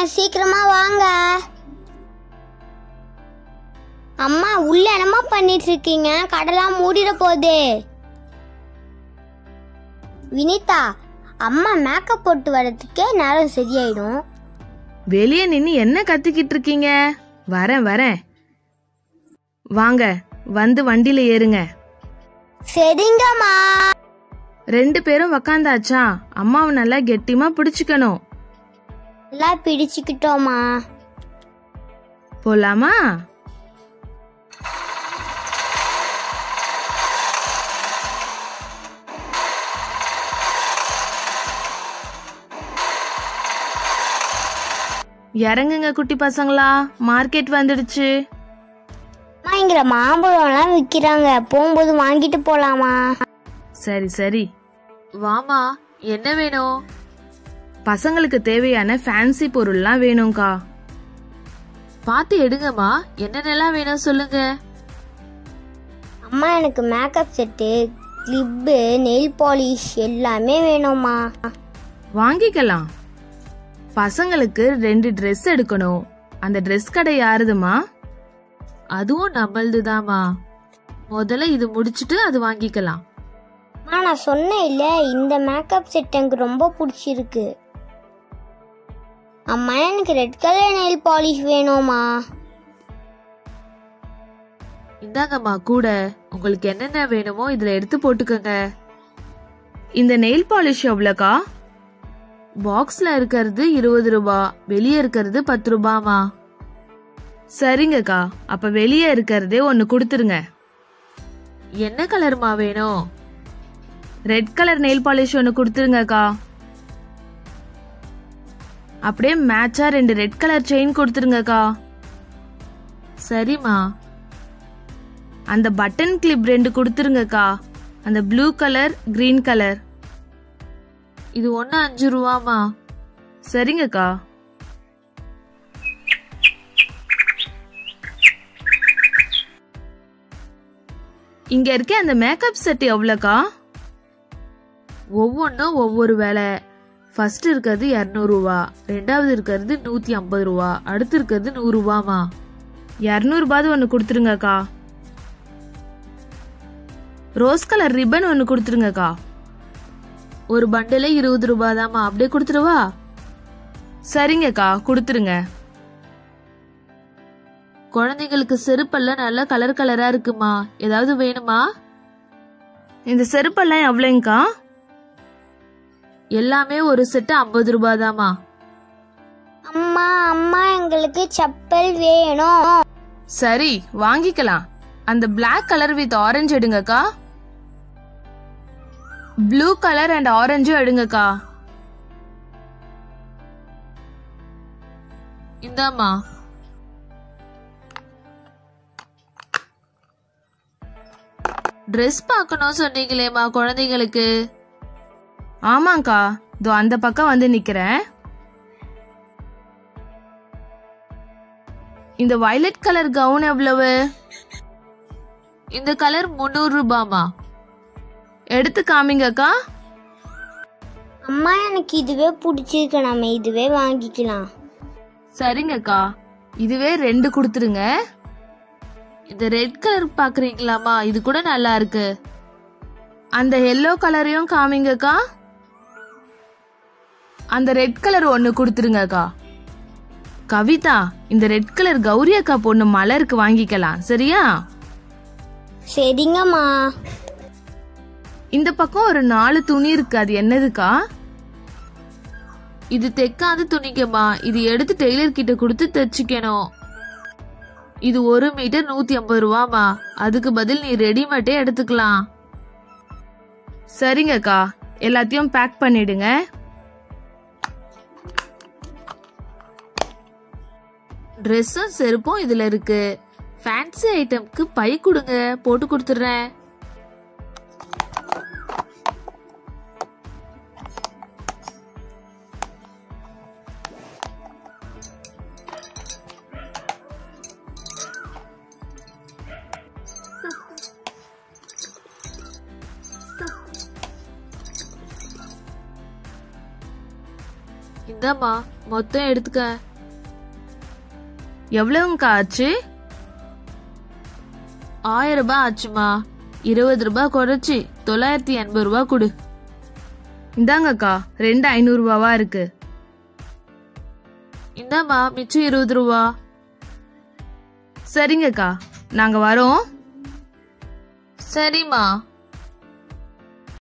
சீக்கிரமா வாங்க அம்மா உள்ள என்னமா பண்ணிட்டு இருக்கீங்க கடலாம் மூடிட போகுது வினிதா அம்மா மேக்கப் போட்டு வரதுக்கே நேரம் சரியாயிடும் வெளியே நின்னு என்ன கத்திக்கிட்டு இருக்கீங்க வரேன் வரேன் வாங்க வந்து வண்டியில ஏறுங்க சரிங்கம்மா ரெண்டு பேரும் உக்காந்தாச்சா அம்மாவை நல்லா கெட்டிமா பிடிச்சுக்கணும் நல்லா பிடிச்சுக்கிட்டோமா போலாமா இறங்குங்க குட்டி பசங்களா மார்க்கெட் வந்துடுச்சு அம்மா இங்க மாம்பழம்லாம் விற்கிறாங்க போகும்போது வாங்கிட்டு போலாமா சரி சரி வாமா என்ன வேணும் பசங்களுக்கு தேவையான ஃபேன்சி பொருள்லாம் வேணும்க்கா பார்த்து எடுங்கம்மா என்னென்னலாம் வேணும் சொல்லுங்க அம்மா எனக்கு makeup set clip nail polish எல்லாமே வேணும்மா வாங்கிக்கலாம் பசங்களுக்கு ரெண்டு Dress எடுக்கணும் அந்த Dress கடை யாருதுமா அதுவும் நம்மளதுதாம்மா முதல்ல இது முடிச்சிட்டு அது வாங்கிக்கலாம் அம்மா நான் சொன்னேன் இல்ல இந்த மேக்கப் செட் எனக்கு ரொம்ப பிடிச்சிருக்கு அம்மா எனக்கு ரெட் கலர் நெயில் பாலிஷ் வேணும்மா இந்தாங்கம்மா கூட உங்களுக்கு என்னென்ன வேணுமோ இதுல எடுத்து போட்டுக்கோங்க இந்த நெயில் பாலிஷ் எவ்வளோக்கா பாக்ஸ்ல இருக்கிறது இருபது ரூபா வெளியே இருக்கிறது பத்து ரூபாமா சரிங்கக்கா அப்ப வெளியே இருக்கிறதே ஒன்னு கொடுத்துருங்க என்ன கலர்மா வேணும் ரெட் கலர் நெயில் பாலிஷ் ஒன்னு கொடுத்துருங்கக்கா அப்படியே மேட்சா ரெண்டு ரெட் கலர் செயின் கொடுத்துருங்கக்கா சரிம்மா அந்த பட்டன் கிளிப் ரெண்டு கொடுத்துருங்கக்கா அந்த ப்ளூ கலர் கிரீன் கலர் இது ஒண்ணு அஞ்சு ரூபாமா சரிங்கக்கா இங்க இருக்க அந்த மேக்கப் செட் எவ்வளோக்கா ஒவ்வொன்றும் ஒவ்வொரு வேலை ஃபர்ஸ்ட் இருக்கிறது இரநூறுவா ரெண்டாவது இருக்கிறது நூத்தி ஐம்பது ரூபா அடுத்து இருக்கிறது நூறு ரூபாமா இரநூறுபாது ஒன்று கொடுத்துருங்கக்கா ரோஸ் கலர் ரிப்பன் ஒன்று கொடுத்துருங்கக்கா ஒரு பண்டில இருபது ரூபாய் தாமா அப்படியே கொடுத்துருவா சரிங்கக்கா கொடுத்துருங்க குழந்தைங்களுக்கு செருப்பெல்லாம் நல்லா கலர் கலரா இருக்குமா ஏதாவது வேணுமா இந்த செருப்பெல்லாம் எவ்வளோங்கக்கா எல்லாமே ஒரு செட்டு ஐம்பது ரூபாய் தாமா அம்மா அம்மா எங்களுக்கு செப்பல் வேணும் சரி வாங்கிக்கலாம் அந்த Black கலர் வித் ஆரஞ்சு எடுங்கக்கா ப்ளூ கலர் அண்ட் ஆரஞ்சும் எடுங்கக்கா இந்தாம்மா ட்ரெஸ் பார்க்கணும் சொன்னீங்களேம்மா குழந்தைங்களுக்கு ஆமாங்க்கா இதோ அந்த பக்கம் வந்து நிக்கிறேன் இந்த வயலட் கலர் கவுன் எவ்வளவு இந்த கலர் முந்நூறு ரூபாமா எடுத்து காமிங்கக்கா அம்மா எனக்கு இதுவே பிடிச்சிருக்கு நம்ம இதுவே வாங்கிக்கலாம் சரிங்கக்கா இதுவே ரெண்டு கொடுத்துருங்க இந்த ரெட் கலர் பாக்குறீங்களாமா இது கூட நல்லா இருக்கு அந்த எல்லோ கலரையும் காமிங்கக்கா அந்த ரெட் கலர் ஒன்னு கொடுத்துருங்கக்கா கவிதா இந்த ரெட் கலர் கௌரி அக்கா பொண்ணு மலருக்கு வாங்கிக்கலாம் சரியா சரிங்கம்மா இந்த பக்கம் ஒரு நாலு துணி இருக்கு அது என்னதுக்கா இது தைக்காத துணிக்கம்மா இது எடுத்து டெய்லர் கிட்ட கொடுத்து தைச்சுக்கணும் இது ஒரு மீட்டர் நூத்தி ஐம்பது ரூபாமா அதுக்கு பதில் நீ ரெடிமேட்டே எடுத்துக்கலாம் சரிங்கக்கா எல்லாத்தையும் பேக் பண்ணிடுங்க ட்ரெஸ்ஸும் செருப்பும் இதுல இருக்கு ஃபேன்சி ஐட்டம்க்கு பை கொடுங்க போட்டு கொடுத்துட்றேன் இந்தாம்மா மொத்தம் எடுத்துக்க எவ்வளவுங்கக்கா ஆச்சு ஆயிரம் ரூபாய் ஆச்சுமா இருபது ரூபாய் குறைச்சி தொள்ளாயிரத்தி எண்பது ரூபாய் கொடு இந்தாங்கக்கா ரெண்டு ஐநூறு ரூபாவா இருக்கு இந்தாம்மா மிச்சம் இருபது ரூபா சரிங்கக்கா நாங்க வரோம் சரிம்மா